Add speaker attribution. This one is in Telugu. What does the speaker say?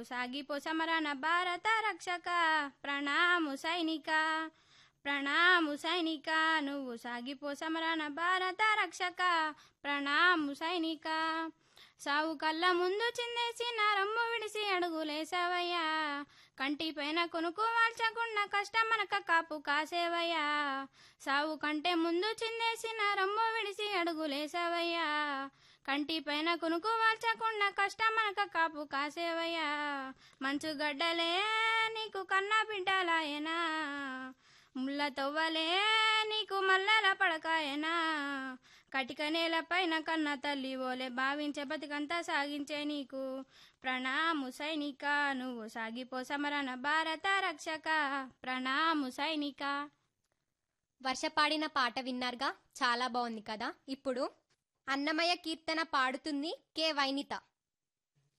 Speaker 1: నువ్వు సాగిపో సమరణ భారత రక్షక ప్రణాము సైనిక ప్రణాము సైనిక నువ్వు సాగిపో సమరణ భారత రక్షక ప్రణాము సైనిక సావు కళ్ళ ముందు చిందేసిన రమ్ము విడిసి అడుగులేసావయ్యా కంటి పైన కొనుక్కు వాల్చకుండా కష్టమనక కాపు కాసేవయ్యా సావు కంటే ముందు చిందేసిన రమ్ము విడిసి అడుగులేసావయ్యా కంటి పైన కొనుక్కు వాల్చకుండా కష్టమనక కాపు కాసేవయ్యా మంచు గడ్డలే నీకు కన్నా బిడ్డలాయనా ముళ్ళ తవ్వలే నీకు మల్లెల పడకాయనా కటిక నేల పైన కన్న తల్లి ఓలే భావించే బతికంతా సాగించే నీకు ప్రణాము సైనిక నువ్వు సాగిపో సమరణ భారత రక్షక ప్రణాము సైనిక
Speaker 2: వర్ష పాడిన పాట విన్నారుగా చాలా బాగుంది కదా ఇప్పుడు అన్నమయ్య కీర్తన పాడుతుంది కే వైనిత